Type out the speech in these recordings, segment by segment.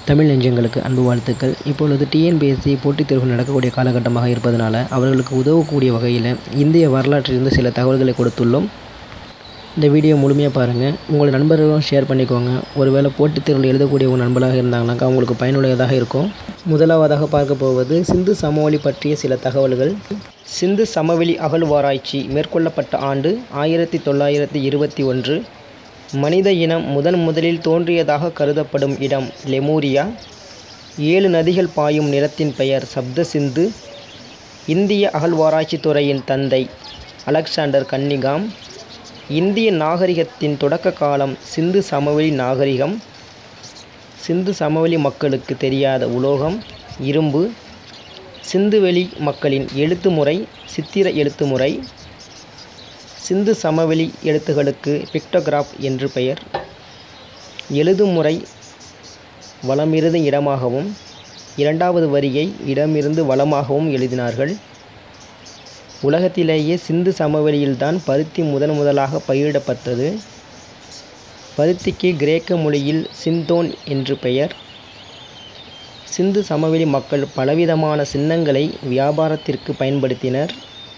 தமிழ் நெஞ்சங்களுக்கு அன்பு வாழ்த்துக்கள் இப்பொழுது டிஎன்பிஎஸ்சி போட்டித் தேர்வு நடக்கக்கூடிய காலகட்டமாக இருப்பதனால அவர்களுக்கு உதவக்கூடிய வகையில் இந்திய வரலாற்றிலிருந்து சில தகவல்களை கொடுத்துள்ளோம் இந்த வீடியோ முழுமையாக பாருங்கள் உங்கள் நண்பர்களும் ஷேர் பண்ணிக்கோங்க ஒருவேளை போட்டித் தேர்வில் எழுதக்கூடிய உங்கள் நண்பர்களாக இருந்தாங்கனாக்கா அவங்களுக்கு பயனுள்ளதாக இருக்கும் முதலாவதாக பார்க்க போவது சிந்து சமவெளி பற்றிய சில தகவல்கள் சிந்து சமவெளி அகழ்வாராய்ச்சி மேற்கொள்ளப்பட்ட ஆண்டு ஆயிரத்தி தொள்ளாயிரத்தி இருபத்தி ஒன்று மனித இனம் முதன் முதலில் தோன்றியதாக கருதப்படும் இடம் லெமூரியா ஏழு நதிகள் பாயும் நிலத்தின் பெயர் சப்த சிந்து இந்திய அகழ்வாராய்ச்சித் துறையின் தந்தை அலெக்சாண்டர் கன்னிகாம் இந்திய நாகரிகத்தின் தொடக்க காலம் சிந்து சமவெளி நாகரிகம் சிந்து சமவெளி மக்களுக்கு தெரியாத உலோகம் இரும்பு சிந்துவெளி மக்களின் எழுத்து முறை சித்திர எழுத்து முறை சிந்து சமவெளி எழுத்துகளுக்கு பிக்டோகிராப் என்று பெயர் எழுதும் முறை வலமிருந்து இடமாகவும் இரண்டாவது வரியை இடமிருந்து வலமாகவும் எழுதினார்கள் உலகத்திலேயே சிந்து சமவெளியில்தான் பருத்தி முதன் முதலாக பயிரிடப்பட்டது பருத்திக்கு கிரேக்க மொழியில் சிந்தோன் என்று பெயர் சிந்து சமவெளி மக்கள் பலவிதமான சின்னங்களை வியாபாரத்திற்கு பயன்படுத்தினர்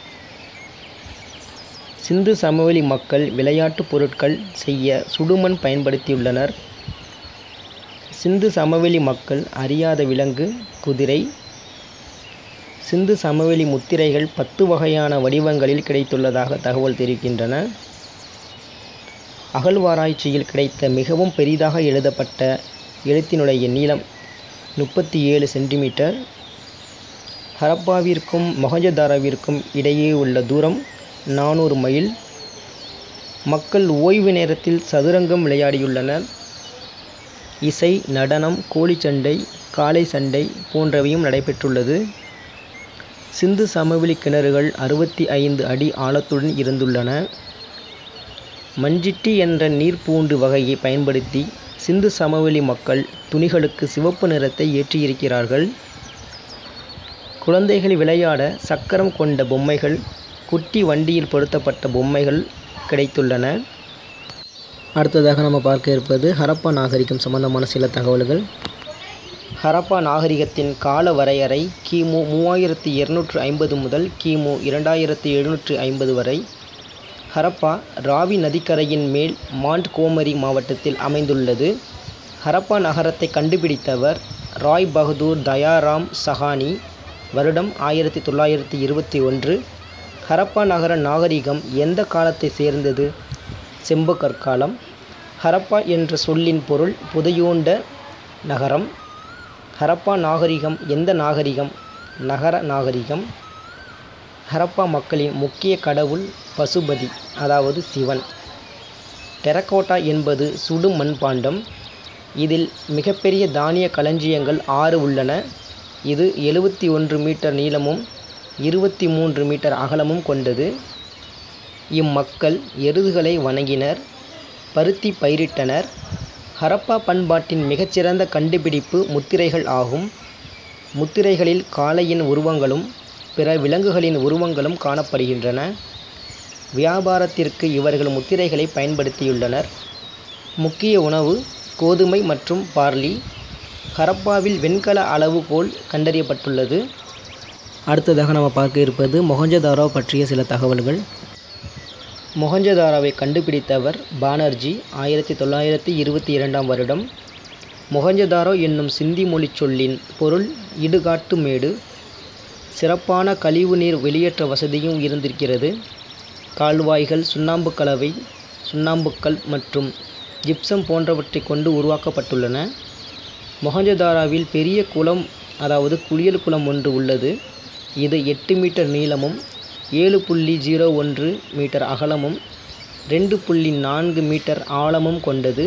சிந்து சமவெளி மக்கள் விளையாட்டுப் பொருட்கள் செய்ய சுடுமண் பயன்படுத்தியுள்ளனர் சிந்து சமவெளி மக்கள் அறியாத விலங்கு குதிரை சிந்து சமவெளி முத்திரைகள் பத்து வகையான வடிவங்களில் கிடைத்துள்ளதாக தகவல் தெரிவிக்கின்றன அகழ்வாராய்ச்சியில் கிடைத்த மிகவும் பெரிதாக எழுதப்பட்ட எழுத்தினுடைய நீளம் முப்பத்தி ஏழு சென்டிமீட்டர் ஹரப்பாவிற்கும் மொஹஞ்சதாரோவிற்கும் இடையே உள்ள தூரம் நானூறு மைல் மக்கள் ஓய்வு நேரத்தில் சதுரங்கம் விளையாடியுள்ளனர் இசை நடனம் கோழிச்சண்டை காளை சண்டை போன்றவையும் நடைபெற்றுள்ளது சிந்து சமவெளி கிணறுகள் அறுபத்தி ஐந்து அடி ஆழத்துடன் இருந்துள்ளன மஞ்சிட்டி என்ற நீர்ப்பூண்டு வகையை பயன்படுத்தி சிந்து சமவெளி மக்கள் துணிகளுக்கு சிவப்பு நிறத்தை ஏற்றியிருக்கிறார்கள் குழந்தைகள் விளையாட சக்கரம் கொண்ட பொம்மைகள் குட்டி வண்டியில் பொருத்தப்பட்ட பொம்மைகள் கிடைத்துள்ளன அடுத்ததாக நம்ம பார்க்க இருப்பது ஹரப்பா நாகரிகம் சம்பந்தமான சில தகவல்கள் ஹரப்பா நாகரிகத்தின் கால வரையறை கிமு மூவாயிரத்தி இருநூற்று ஐம்பது முதல் கிமு இரண்டாயிரத்தி எழுநூற்று ஐம்பது வரை ஹரப்பா ராவி நதிக்கரையின் மேல் மாண்ட் கோமரி மாவட்டத்தில் அமைந்துள்ளது ஹரப்பா நகரத்தை கண்டுபிடித்தவர் ராய் பகதூர் தயாராம் சஹானி வருடம் ஆயிரத்தி தொள்ளாயிரத்தி இருபத்தி ஒன்று ஹரப்பா நகர நாகரிகம் எந்த காலத்தை சேர்ந்தது செம்பு கற்காலம் ஹரப்பா என்ற சொல்லின் பொருள் புதையூண்ட நகரம் ஹரப்பா நாகரிகம் எந்த நாகரிகம் நகர நாகரிகம் ஹரப்பா மக்களின் முக்கிய கடவுள் பசுபதி அதாவது சிவன் டெரகோட்டா என்பது சுடு மண்பாண்டம் இதில் மிகப்பெரிய தானிய களஞ்சியங்கள் ஆறு உள்ளன இது எழுபத்தி ஒன்று மீட்டர் நீளமும் இருபத்தி மூன்று மீட்டர் அகலமும் கொண்டது இம்மக்கள் எருதுகளை வணங்கினர் பருத்தி பயிரிட்டனர் ஹரப்பா பண்பாட்டின் மிகச்சிறந்த கண்டுபிடிப்பு முத்திரைகள் ஆகும் முத்திரைகளில் காளையின் உருவங்களும் பிற விலங்குகளின் உருவங்களும் காணப்படுகின்றன வியாபாரத்திற்கு இவர்கள் முத்திரைகளை பயன்படுத்தியுள்ளனர் முக்கிய உணவு கோதுமை மற்றும் பார்லி ஹரப்பாவில் வெண்கல அளவுகோல் கண்டறியப்பட்டுள்ளது அடுத்ததாக நம்ம பார்க்க இருப்பது மொஹஞ்சதாரோ பற்றிய சில தகவல்கள் மொஹஞ்சதாரோவை கண்டுபிடித்தவர் பானர்ஜி ஆயிரத்தி தொள்ளாயிரத்தி இருபத்தி இரண்டாம் வருடம் மொஹஞ்சதாரோ என்னும் சிந்தி மொழி சொல்லின் பொருள் இடுகாட்டு மேடு சிறப்பான கழிவுநீர் வெளியேற்ற வசதியும் இருந்திருக்கிறது கால்வாய்கள் சுண்ணாம்பு கலவை சுண்ணாம்புக்கல் மற்றும் ஜிப்சம் போன்றவற்றை கொண்டு உருவாக்கப்பட்டுள்ளன மொஹஞ்சதாராவில் பெரிய குளம் அதாவது குளியல் குளம் ஒன்று உள்ளது இது எட்டு மீட்டர் நீளமும் ஏழு புள்ளி ஜீரோ ஒன்று மீட்டர் அகலமும் ரெண்டு புள்ளி நான்கு மீட்டர் ஆழமும் கொண்டது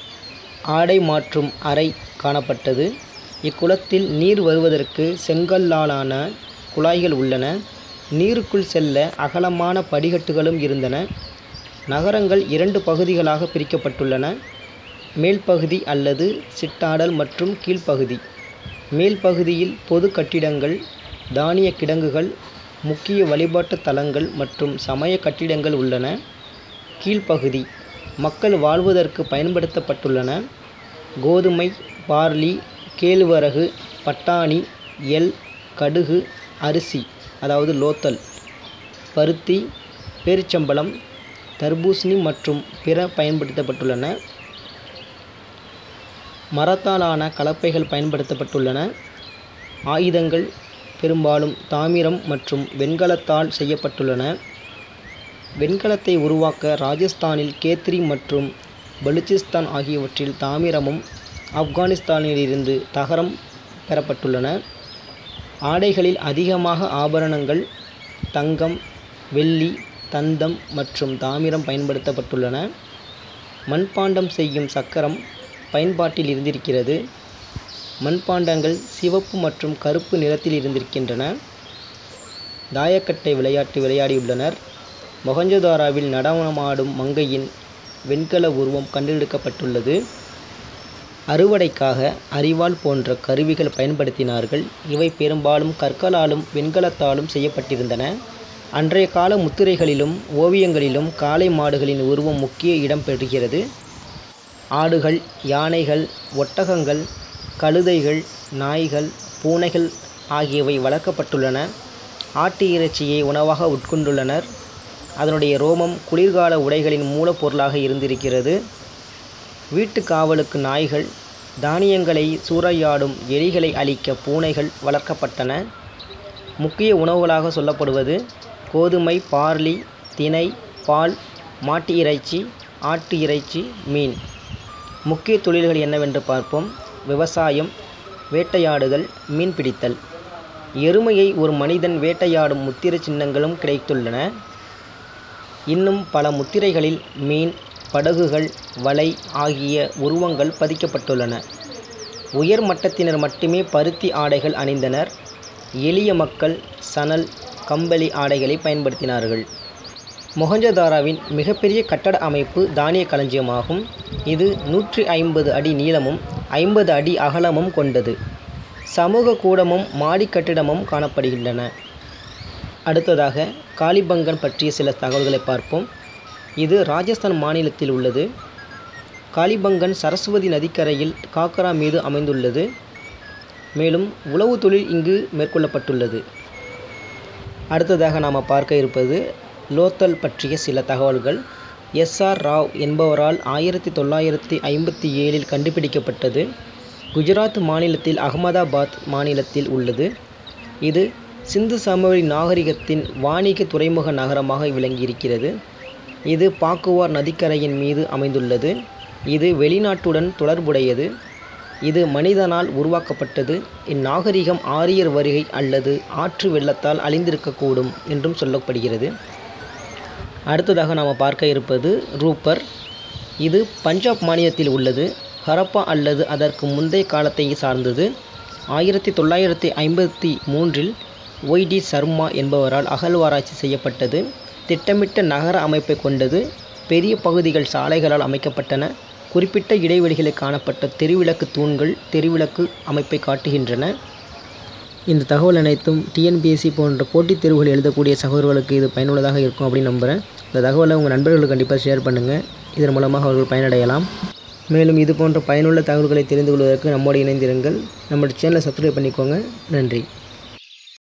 ஆடை மாற்றும் அறை காணப்பட்டது இக்குளத்தில் நீர் வருவதற்கு செங்கல்லாலான குழாய்கள் உள்ளன நீருக்குள் செல்ல அகலமான படிக்கட்டுகளும் இருந்தன நகரங்கள் இரண்டு பகுதிகளாக பிரிக்கப்பட்டுள்ளன மேல்பகுதி அல்லது சிட்டாடல் மற்றும் கீழ்ப்பகுதி மேல் பகுதியில் பொது கட்டிடங்கள் தானிய கிடங்குகள் முக்கிய வழிபாட்டு தலங்கள் மற்றும் சமய கட்டிடங்கள் உள்ளன கீழ்ப்பகுதி மக்கள் வாழ்வதற்கு பயன்படுத்தப்பட்டுள்ளன கோதுமை பார்லி கேழ்வரகு பட்டாணி எள் கடுகு அரிசி அதாவது லோத்தல் பருத்தி பேரிச்சம்பழம் தர்பூசணி மற்றும் பிற பயன்படுத்தப்பட்டுள்ளன மரத்தாலான கலப்பைகள் பயன்படுத்தப்பட்டுள்ளன ஆயுதங்கள் பெரும்பாலும் தாமிரம் மற்றும் வெண்கலத்தால் செய்யப்பட்டுள்ளன வெண்கலத்தை உருவாக்க ராஜஸ்தானில் கேத்ரி மற்றும் பலுச்சிஸ்தான் ஆகியவற்றில் தாமிரமும் ஆப்கானிஸ்தானிலிருந்து தகரம் பெறப்பட்டுள்ளன ஆடைகளில் அதிகமாக ஆபரணங்கள் தங்கம் வெள்ளி தந்தம் மற்றும் தாமிரம் பயன்படுத்தப்பட்டுள்ளன மண்பாண்டம் செய்யும் சக்கரம் பயன்பாட்டில் இருந்திருக்கிறது மண்பாண்டங்கள் சிவப்பு மற்றும் கருப்பு நிறத்தில் இருந்திருக்கின்றன தாயக்கட்டை விளையாட்டு விளையாடியுள்ளனர் மொஹஞ்சதாராவில் நடனமாடும் மங்கையின் வெண்கல உருவம் கண்டெடுக்கப்பட்டுள்ளது அறுவடைக்காக அரிவாள் போன்ற கருவிகள் பயன்படுத்தினார்கள் இவை பெரும்பாலும் கற்களாலும் வெண்கலத்தாலும் செய்யப்பட்டிருந்தன அன்றைய கால முத்திரைகளிலும் ஓவியங்களிலும் காளை மாடுகளின் உருவம் முக்கிய இடம் பெறுகிறது ஆடுகள் யானைகள் ஒட்டகங்கள் கழுதைகள் நாய்கள் பூனைகள் ஆகியவை வளர்க்கப்பட்டுள்ளன ஆட்டு இறைச்சியை உணவாக உட்கொண்டுள்ளனர் அதனுடைய ரோமம் குளிர்கால உடைகளின் மூலப்பொருளாக இருந்திருக்கிறது வீட்டு காவலுக்கு நாய்கள் தானியங்களை சூறையாடும் எலிகளை அழிக்க பூனைகள் வளர்க்கப்பட்டன முக்கிய உணவுகளாக சொல்லப்படுவது கோதுமை பார்லி தினை பால் மாட்டு இறைச்சி ஆட்டு இறைச்சி மீன் முக்கிய தொழில்கள் என்னவென்று பார்ப்போம் விவசாயம் வேட்டையாடுதல் மீன் பிடித்தல் எருமையை ஒரு மனிதன் வேட்டையாடும் முத்திரை சின்னங்களும் கிடைத்துள்ளன இன்னும் பல முத்திரைகளில் மீன் படகுகள் வலை ஆகிய உருவங்கள் பதிக்கப்பட்டுள்ளன உயர் மட்டத்தினர் மட்டுமே பருத்தி ஆடைகள் அணிந்தனர் எளிய மக்கள் சணல் கம்பளி ஆடைகளை பயன்படுத்தினார்கள் மொஹஞ்சதாராவின் மிகப்பெரிய கட்டட அமைப்பு தானிய களஞ்சியமாகும் இது நூற்றி ஐம்பது அடி நீளமும் ஐம்பது அடி அகலமும் கொண்டது சமூக கூடமும் மாடி கட்டிடமும் காணப்படுகின்றன அடுத்ததாக காளிபங்கன் பற்றிய சில தகவல்களை பார்ப்போம் இது ராஜஸ்தான் மாநிலத்தில் உள்ளது காளிபங்கன் சரஸ்வதி நதிக்கரையில் காக்கரா மீது அமைந்துள்ளது மேலும் உளவு தொழில் இங்கு மேற்கொள்ளப்பட்டுள்ளது அடுத்ததாக நாம் பார்க்க இருப்பது லோத்தல் பற்றிய சில தகவல்கள் எஸ்ஆர் ராவ் என்பவரால் ஆயிரத்தி தொள்ளாயிரத்தி ஐம்பத்தி ஏழில் கண்டுபிடிக்கப்பட்டது குஜராத் மாநிலத்தில் அகமதாபாத் மாநிலத்தில் உள்ளது இது சிந்து சமவெளி நாகரிகத்தின் வாணிக துறைமுக நகரமாக விளங்கியிருக்கிறது இது பாக்குவார் நதிக்கரையின் மீது அமைந்துள்ளது இது வெளிநாட்டுடன் தொடர்புடையது இது மனிதனால் உருவாக்கப்பட்டது இந்நாகரிகம் ஆரியர் வருகை அல்லது ஆற்று வெள்ளத்தால் அழிந்திருக்கக்கூடும் என்றும் சொல்லப்படுகிறது அடுத்ததாக நாம் பார்க்க இருப்பது ரூப்பர் இது பஞ்சாப் மாநிலத்தில் உள்ளது ஹரப்பா அல்லது அதற்கு முந்தைய காலத்தை சார்ந்தது ஆயிரத்தி தொள்ளாயிரத்தி ஐம்பத்தி மூன்றில் ஒய்டி சர்மா என்பவரால் அகழ்வாராய்ச்சி செய்யப்பட்டது திட்டமிட்ட நகர அமைப்பை கொண்டது பெரிய பகுதிகள் சாலைகளால் அமைக்கப்பட்டன குறிப்பிட்ட இடைவெளிகளில் காணப்பட்ட தெருவிளக்கு தூண்கள் தெருவிளக்கு அமைப்பை காட்டுகின்றன இந்த தகவல் அனைத்தும் டிஎன்பிஎஸ்சி போன்ற போட்டித் தேர்வுகள் எழுதக்கூடிய சகோதரர்களுக்கு இது பயனுள்ளதாக இருக்கும் அப்படின்னு நம்புகிறேன் இந்த தகவலை உங்கள் நண்பர்களுக்கு கண்டிப்பாக ஷேர் பண்ணுங்கள் இதன் மூலமாக அவர்கள் பயனடையலாம் மேலும் இது போன்ற பயனுள்ள தகவல்களை தெரிந்து கொள்வதற்கு நம்மோடு இணைந்திருங்கள் நம்மளோட சேனலை சப்ஸ்கிரைப் பண்ணிக்கோங்க நன்றி